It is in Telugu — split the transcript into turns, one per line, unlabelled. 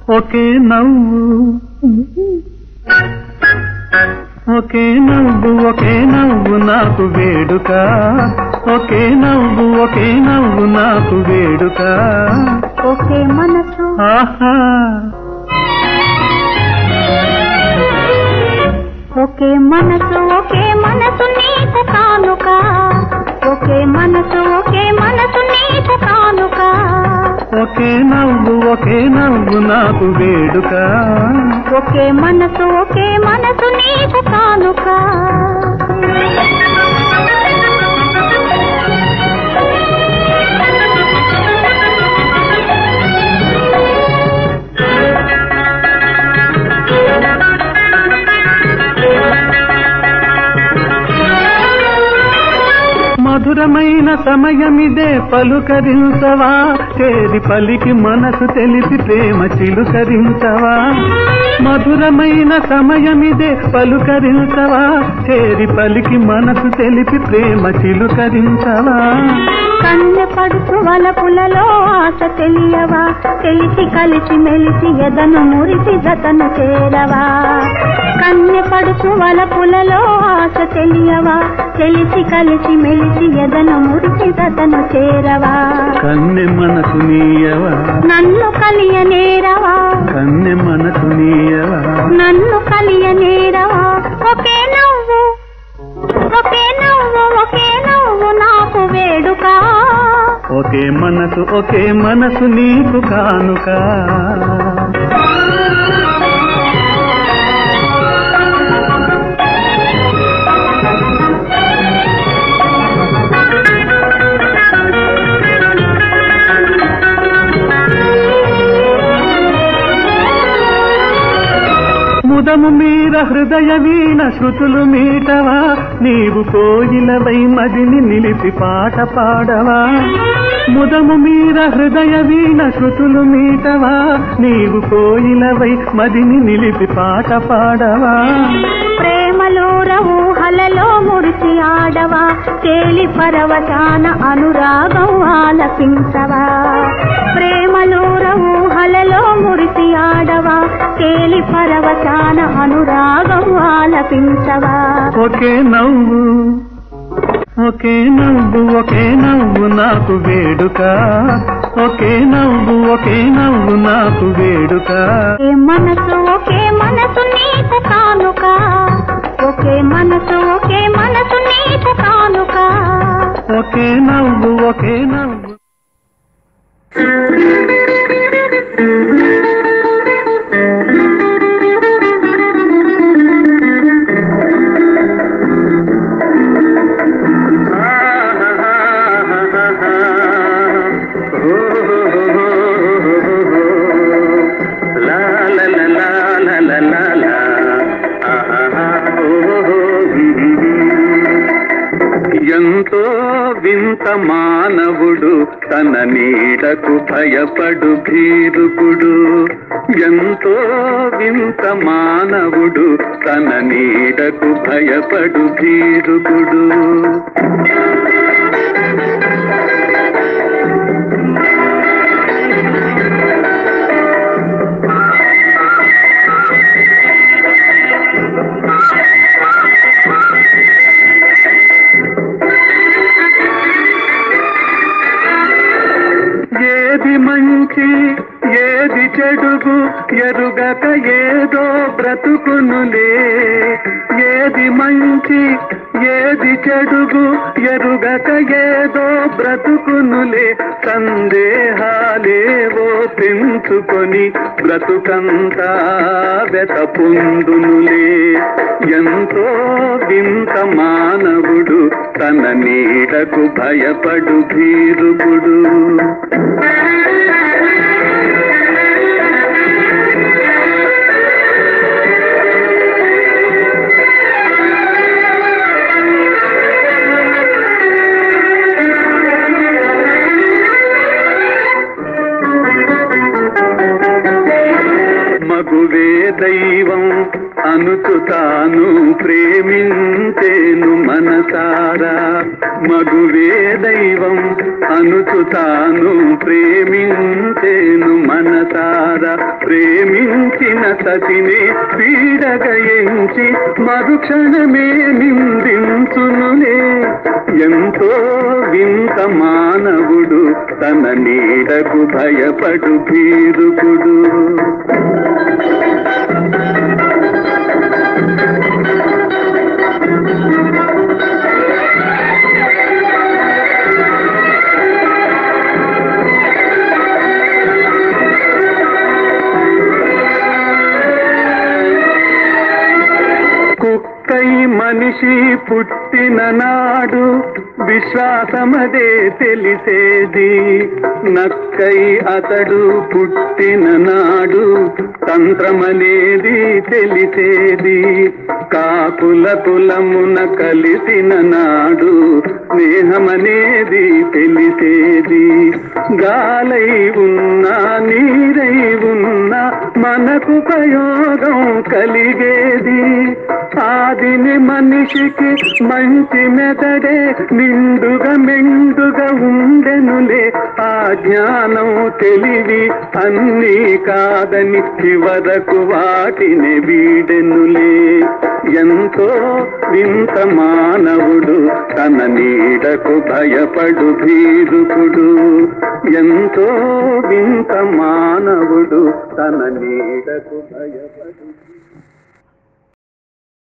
ఒకే నవ్వు ఒకే నవ్వు ఒకే నవ్వు నాకు వేడుక ఒకే నవ్వు ఒకే నవ్వు నాకు వేడుక
ఒకే మనసు
ఆహా
ఒకే మనసు ఒకే మనసు నీకు కానుక ఒకే మనసు ఒకే మనసు నీకు కానుక
ఒకే నవ్వు ఒకే నవ్వు నాకు వేడుక
ఒకే మనసు ఒకే మనసు నీకు కానుక
మధురమైన సమయమిదే పలుకరించవా చేరి పలికి మనసు తెలిసి ప్రేమ చిలుకరించవా మధురమైన సమయమిదే పలుకరించవా చేరి పలికి మనసు తెలిపి ప్రేమ చిలుకరించవా
కన్నె పడుచు వలపులలో ఆశ తెలియవా తెలిసి కలిసి మెలిసి ఎదను మురిసి జతను చేరవా కన్నె పడుచు వలపులలో ఆశ తెలియవా తెలిసి కలిసి మెలిసి ఎదను మురిసి జతను చేరవా
కన్నె మనసు నీయవా
నన్ను కలియనేరవా
కన్నె మనసు నీయవా
నన్ను కలియనేరవా ఒకే నవ్వు ఒకే నవ్వు ఒకే నవ్వు నాకు వేడుక
ఒకే మనసు ఒకే మనసు నీకు కానుక ముదము మీర హృదయ వీణ శృతులు మీటవా నీవు కోయిలవై మదిని నిలిపి పాట పాడవా ముదము మీర హృదయ వీణ శృతులు మీటవా నీవు కోయిలవై మదిని నిలిపి పాట పాడవా
ప్రేమలోర ఊహలలో మురిసి ఆడవా తేలి పరవశాన అనురాగం ఆలపించవా ప్రేమలోర ఊహలలో మురిసి ఆడవా తేలి పరవశాన అనురాగం ఆలపించవా
ఒకే నవ్వు ఒకే నవ్వు ఒకే నవ్వు నాకు వేడుక ఒకే నవ్వు ఒకే నవ్వు నాకు వేడుక
ఒకే మనసు ఒకే మనసు నీకు కానుక ఒకే మనసు ఒకే మనసు నీకు కానుక
ఒకే నవ్వు ఒకే నవ్వు ఎంతో వింత మానవుడు తన నీడకు భయపడు భీరుకుడు ఎంతో వింత మానవుడు తన నీడకు భయపడు భీరుకుడు ఏది మంచి ఏది చెడుగు ఎరుగక ఏదో బ్రతుకునులే ఏది మంచి ఏది చెడుగు ఎరుగక ఏదో బ్రతుకునులే సందేహాలేవో పెంచుకొని బ్రతుకంతా వెత పొందునులే ఎంతో వింత మానవుడు తన నీడకు భయపడు భీరుగుడు మగువే దైవం అనుచు తాను ప్రేమించేను మనసారా మగువే దైవం అనుచు తాను ప్రేమించేను మనసారా ప్రేమించిన సతినే పీడగయించి మరుక్షణమే నిందించునులే ఎంతో వింత మానవుడు తన నీడకు భయపడు భీరుకుడు కుక్కై మనిషి పుట్టిన నాడు విశ్వాసమదే తెలిసేది నక్కై అతడు పుట్టిన నాడు తంత్రమనేది తెలిసేది కాకుల కులమున కలిసిన నాడు స్నేహమనేది తెలిసేది గాలై ఉన్నా నీరై ఉన్నా మనకు ప్రయోగం కలిగేది ఆదిని మనిషికి మంచి మెదడే నిండుగా మెండుగా ఉండెనులే ఆ జ్ఞానం తెలివి అన్నీ కాదని చివరకు వాటిని వీడెనులే ఎంతో వింత మానవుడు తన నీడకు భయపడు భీరుకుడు ఎంతో వింత మానవుడు తన నీడకు భయపడు